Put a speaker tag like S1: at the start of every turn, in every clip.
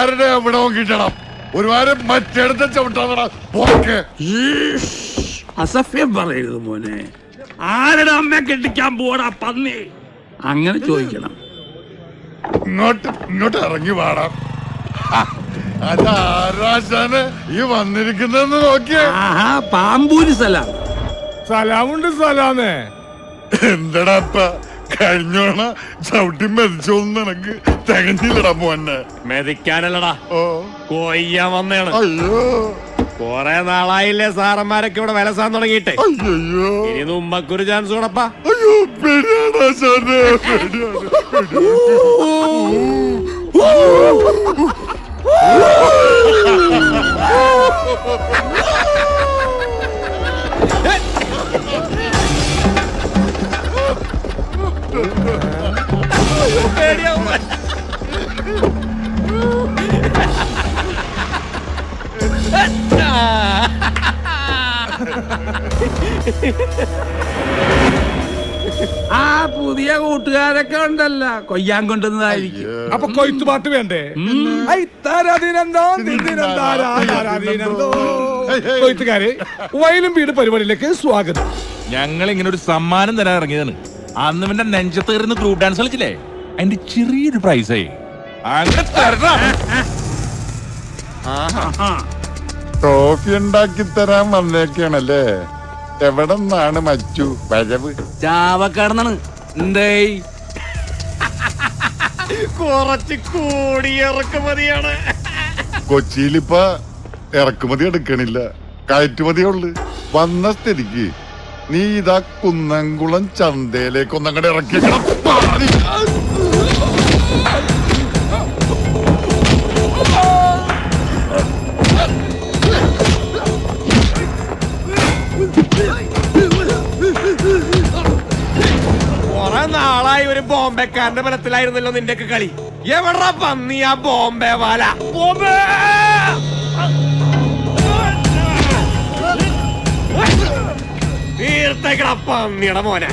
S1: ആരുടെ അവിടെ നോക്കിട്ടണം ഒരു വാരം മറ്റെടുത്ത ചവിട്ടാ പോക്ക്
S2: അസഭ്യം പറയരുത് മോനെ ആരുടെ അമ്മ കെട്ടിക്കാൻ പോടാ പന്നി അങ്ങനെ ചോദിക്കണം
S1: ഇങ്ങോട്ട് ഇങ്ങോട്ട് ഇറങ്ങി പാടാം അതാരാശാന് ഈ വന്നിരിക്കുന്നെന്ന് നോക്കിയേ
S2: ആഹാ പാമ്പൂരി സലാം
S3: സലാമുണ്ട് സലാമേ
S1: എന്തടാ അപ്പ കഴിഞ്ഞോണ ചവിട്ടി മെതിച്ചോന്ന് നിനക്ക് തികഞ്ഞില്ലടാ മോന്നെ
S4: മെതിക്കാനല്ലടാ
S1: ഓ
S4: കൊയ്യാൻ വന്നേണ്
S1: അയ്യോ
S4: കൊറേ നാളായില്ലേ സാറന്മാരൊക്കെ ഇവിടെ വിലസാൻ തുടങ്ങിയിട്ടെ
S1: അയ്യോ
S4: ഇനി ഉമ്മക്കൊരു ചാൻസ് കൂടപ്പാ
S1: അയ്യോ പേടിയാണ് ആശാനെ പേടിയാണ് പേടിയാണ്.
S2: ആ പുതിയ കൂട്ടുകാരൊക്കെ ഉണ്ടല്ല കൊയ്യാൻ കൊണ്ടുവന്നതായിരിക്കും
S3: അപ്പൊ കൊയ്ത്തു പാട്ട് വേണ്ടേ ഐ, താരാധീനന്തോ, ദിനദിനം താരാ, താരാധീനന്തോ. കൊയ്ത്തുകാരെ വയലും വീട് പരിപാടിയിലേക്ക് സ്വാഗതം
S5: ഞങ്ങൾ ഇങ്ങനെ ഒരു സമ്മാനം തരാൻ ഇറങ്ങിയതാണ് അന്ന് പിന്നെ നെഞ്ചത്ത് കയറുന്ന ഗ്രൂപ്പ് ഡാൻസ് കളിച്ചില്ലേ അതിന്റെ ചെറിയൊരു പ്രൈസായി അങ്ങനെ തരണം
S1: ട്രോഫി ഉണ്ടാക്കി തരാൻ വന്നേക്കാണല്ലേ എവിടെ നിന്നാണ് മച്ചു വരവ്
S2: ചാവക്കാടന്നാണ് എന്തേ
S4: കുറച്ച് കൂടി ഇറക്കുമതിയാണ്
S1: കൊച്ചിയിലിപ്പ ഇറക്കുമതി എടുക്കണില്ല കയറ്റുമതിയേ ഉള്ളു വന്ന സ്ഥിതിക്ക് നീ ഇതാ കുന്നംകുളം ചന്തയിലേക്ക് ഒന്നങ്ങടെ ഇറക്കി
S4: കൊറേ നാളായി ഒരു ബോംബെക്കാരന്റെ ബലത്തിലായിരുന്നല്ലോ നിന്റെയൊക്കെ കളി എവിടാ പന്നി ആ ബോംബെ വാല ബോംബെ തീർത്തേക്കട പന്നിയുടെ മോനെ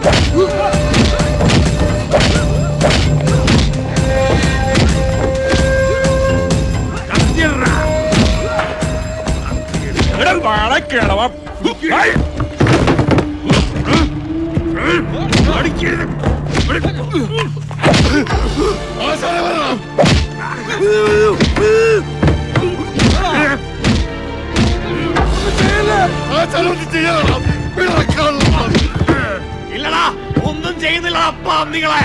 S4: ഇല്ലടാ ഒന്നും ചെയ്യുന്നില്ലടാ പന്നികളെ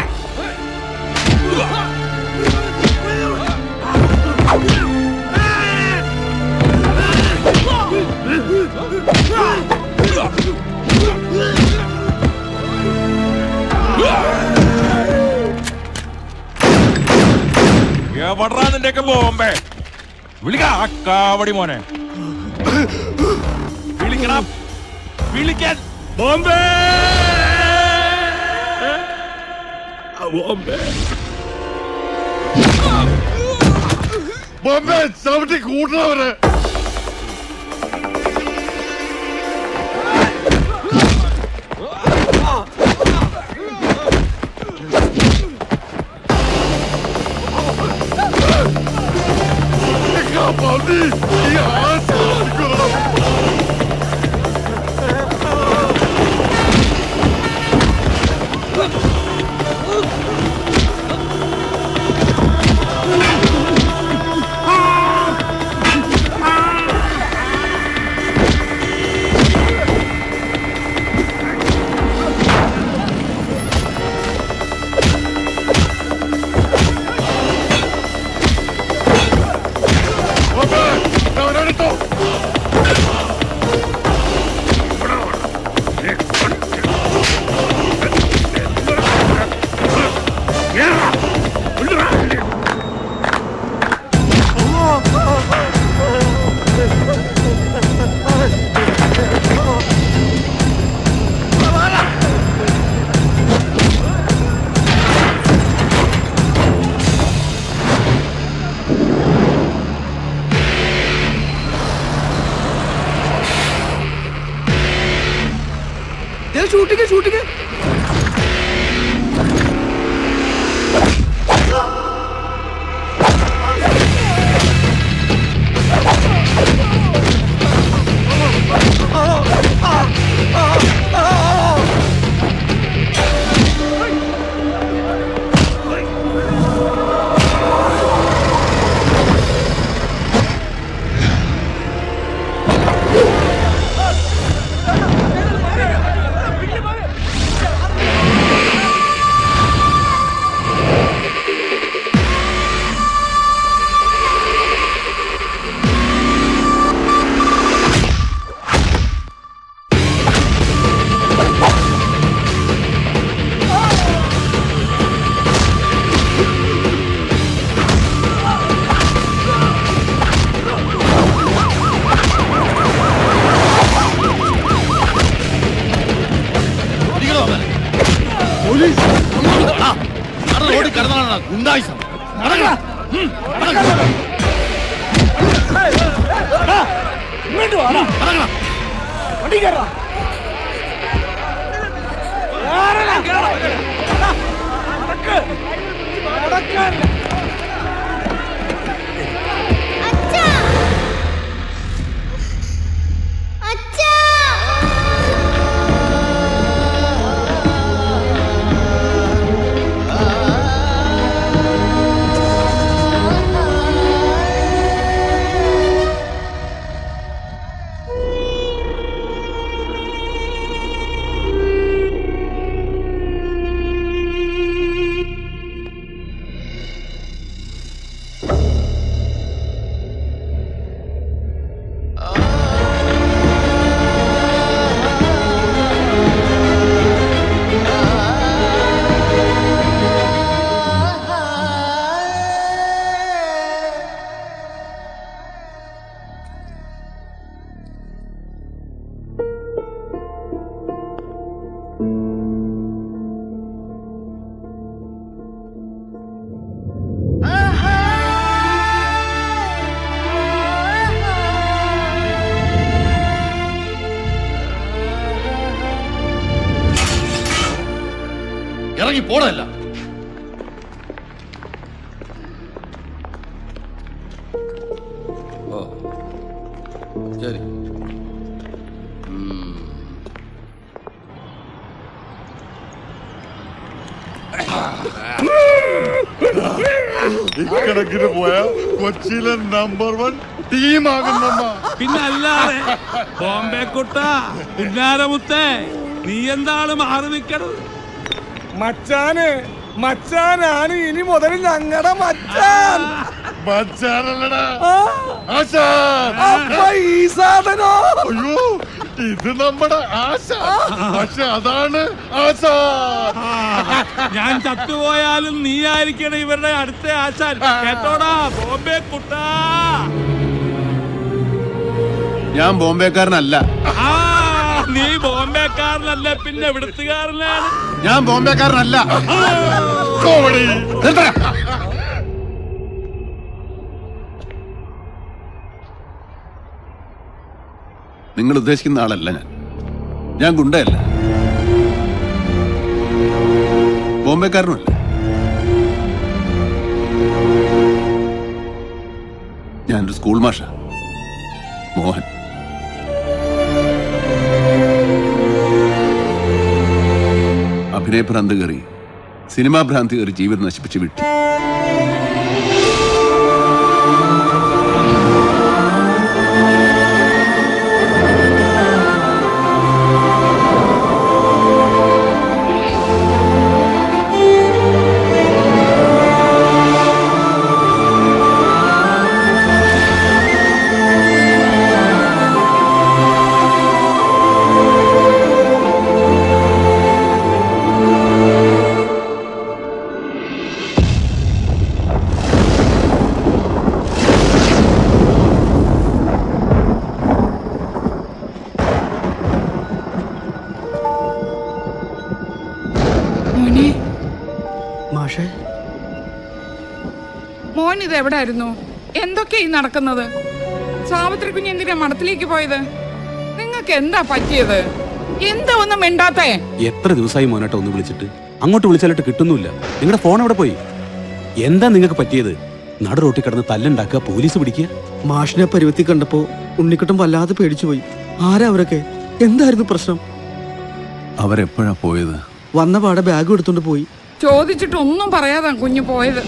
S5: എവിടാ നിന്റെയൊക്കെ ബോംബെ വിളിക്ക ആ കാവടി മോനെ വിളിക്കണം വിളിക്കാൻ ബോംബെ
S1: ബോംബെ ചവിട്ടി കൂട്ടണവര് പന്നി ഈ ആശാനിക്കണം ബോംബെ അവരെടുത്തോ
S3: ഷൂട്ടിങ് ഷൂട്ടിങ്
S1: റോഡിൽ കിടന്നാണ് ഗുണ്ടായിസം
S6: അച്ഛാ അച്ഛാ
S1: ഇറങ്ങി പോടല്ല ഓ ശരി ഇക്കണക്കിന് പോയ കൊച്ചിയിലെ നമ്പർ വൺ ടീമാകുന്നമ്മ
S2: പിന്നെ അല്ലാതെ ബോംബെ കുട്ട പുന്നാരമുത്തേ നീ എന്താണ് മാറി നിൽക്കണത്
S3: മച്ചാന് മച്ചാനാണ് ഇനി മുതൽ ഞങ്ങളുടെ മച്ചാൻ
S1: മച്ചാനല്ലടാ
S3: ആ,
S1: ആശാൻ
S3: അപ്പൊ ഈ സാധനോ
S1: അയ്യോ ഇത് നമ്മുടെ ആശ പക്ഷെ അതാണ് ആശാൻ
S2: ഞാൻ ചത്തുപോയാലും നീ ആയിരിക്കണം ഇവരുടെ അടുത്ത ആശാൻ കേട്ടോടാ ബോംബെ കുട്ടാ
S1: ഞാൻ ബോംബെക്കാരനല്ല
S2: ആ നീ ബോംബെക്കാരനല്ല പിന്നെ ഇവിടുത്തുകാരനാണ്
S1: ഞാൻ ബോംബെക്കാരനല്ല കോമഡി നിങ്ങൾ ഉദ്ദേശിക്കുന്ന ആളല്ല ഞാൻ ഞാൻ ഗുണ്ടയല്ല ബോംബെക്കാരനുമല്ല ഞാനൊരു സ്കൂൾ മാഷ മോഹൻ അഭിനയ ഭ്രാന്ത് കയറി സിനിമാ ഭ്രാന്തി കയറി ജീവിതം നശിപ്പിച്ച് വിട്ടു
S7: മോനെ
S8: മാഷേ
S7: മോൻ ഇത് എവിടായിരുന്നു എന്തൊക്കെ ഈ നടക്കുന്നത് സാവിത്രി കുഞ്ഞ് എന്തിനാ മഠത്തിലേക്ക് പോയത് നിങ്ങൾക്ക് എന്താ പറ്റിയത് എന്താ ഒന്നും മിണ്ടാത്തേ
S8: എത്ര ദിവസമായി മോനേട്ട ഒന്ന് വിളിച്ചിട്ട് അങ്ങോട്ട് വിളിച്ചാലിട്ട് കിട്ടുന്നില്ല നിങ്ങളുടെ ഫോൺ എവിടെ പോയി എന്താ നിങ്ങൾക്ക് പറ്റിയത് നട റോട്ടിൽ കിടന്ന് തല്ലുണ്ടാക്കുക പോലീസ് പിടിക്കുക
S9: മാഷിനെ പരുവത്തി കണ്ടപ്പോ ഉണ്ണിക്കുട്ടൻ വല്ലാതെ പേടിച്ചു പോയി ആരാ അവരൊക്കെ എന്തായിരുന്നു പ്രശ്നം
S1: അവരെപ്പോഴാ പോയത്
S9: വന്ന പാടെ ബാഗ് എടുത്തോണ്ട് പോയി
S7: ചോദിച്ചിട്ട് ഒന്നും പറയാതാ കുഞ്ഞു പോയത്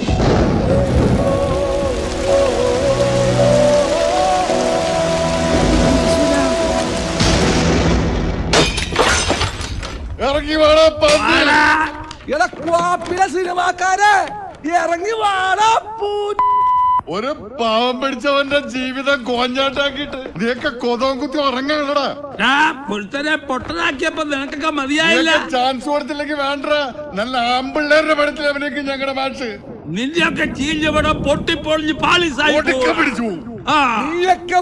S1: ഇറങ്ങി വേണ
S3: എടാ ക്വാപ്പിലെ സിനിമാക്കാരെ ഇറങ്ങി വാടാ പൂ
S1: ഒരു പാവം പിടിച്ചവന്റെ ജീവിതം കോഞ്ഞാട്ടാക്കിയിട്ട് നീയൊക്കെ കൊതവും കുത്തി ഉറങ്ങാണടാ
S2: പുരുത്തനെ പൊട്ടനാക്കിയപ്പോ നിനക്കൊക്കെ മതിയായില്ല
S1: ചാൻസ് കൊടുത്തില്ലെങ്കിൽ വേണ്ട നല്ല ആമ്പിള്ളേരുടെ പടത്തിൽ അഭിനയിക്കും ഞങ്ങളുടെ മാഷ്
S2: നിന്റെയൊക്കെ ചീഞ്ഞവിടെ പൊട്ടിപ്പൊളിഞ്ഞ് പാളിസായി
S1: ഒടുക്ക
S2: പോവും.
S1: പിടിച്ചു പോകും.
S2: ആ
S3: നീയൊക്കെ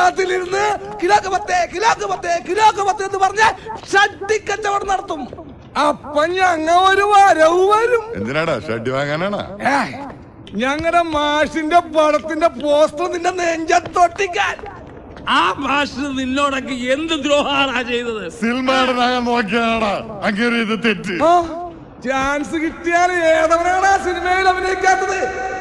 S3: ഫുട്പാത്തിലിരുന്ന് കിലോക്ക് പത്തേ കിലോക്ക് പത്തേ കിലോക്ക് പത്തേ എന്ന് പറഞ്ഞ് ഷഡ്ഡി കച്ചവടം നടത്തും അപ്പൊ ഞങ്ങ ഒരു വരവ് വരും
S1: എന്തിനാടാ ഷഡ്ഡി വാങ്ങാനാണാ
S3: ഞങ്ങളുടെ മാഷിന്റെ പടത്തിന്റെ പോസ്റ്റർ നിന്റെ നെഞ്ചത്തൊട്ടിക്കാൻ
S2: ആ ഭാഷ നിന്നോടൊക്കെ എന്ത് ദ്രോഹാണാ ചെയ്തത്
S1: സിൽമാടനാകാൻ നോക്കിയാടാ അങ്ങനെ ഇത് തെറ്റ്
S3: ചാൻസ് കിട്ടിയാൽ ഏതവനാണ് ആ സിനിമയിൽ അഭിനയിക്കാത്തത്